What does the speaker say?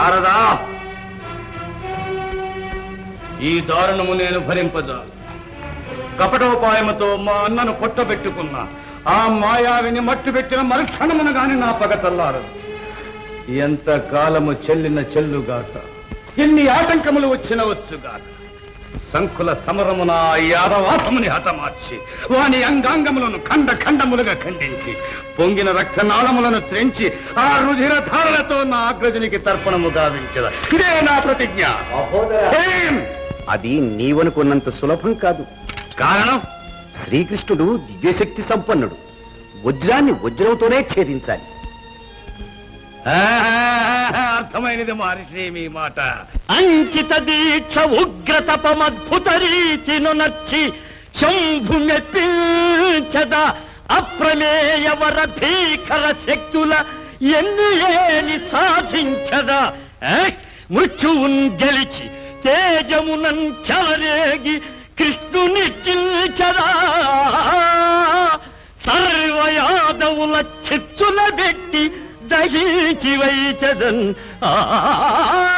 నారదా ఈ దారుణము నేను భరింపజా కపటోపాయముతో మా అన్నను పొట్టబెట్టుకున్న ఆ మాయావిని మట్టు పెట్టిన మరుక్షణమున గాని నా పగ చల్లారు ఎంత కాలము చెల్లిన చెల్లుగాక ఎన్ని ఆటంకములు వచ్చిన వచ్చుగాక సంకుల సమరమున ఆ యాదవాసముని హతమార్చి వాని అంగాంగములను ఖండ ఖండములుగా ఖండించి పొంగిన రక్తనాళములను త్రెంచి ఆ రుధిర ధారలతో నా అగ్రజునికి తర్పణము గావించద ఇదే నా ప్రతిజ్ఞ ఏం? అది నీవనుకున్నంత సులభం కాదు కారణం శ్రీకృష్ణుడు దివ్యశక్తి సంపన్నుడు వజ్రాన్ని వజ్రంతోనే ఛేదించాలి ఆహాహాహా, అర్థమైనది మహర్షి మీ మాట అంకిత దీక్ష ఉగ్రతపమద్భుత రీతిను నచ్చి శంభు మెప్పించద అప్రమేయవర భీకర శక్తుల ఎన్ని ఏని సాధించదా ఏ? మృత్యువున్ గెలిచి తేజమునన్ చలరేగి కృష్ణుని చిల్చదా సర్వయాదవుల చిచ్చుల పెట్టి దహించి వైచదన్ ఆ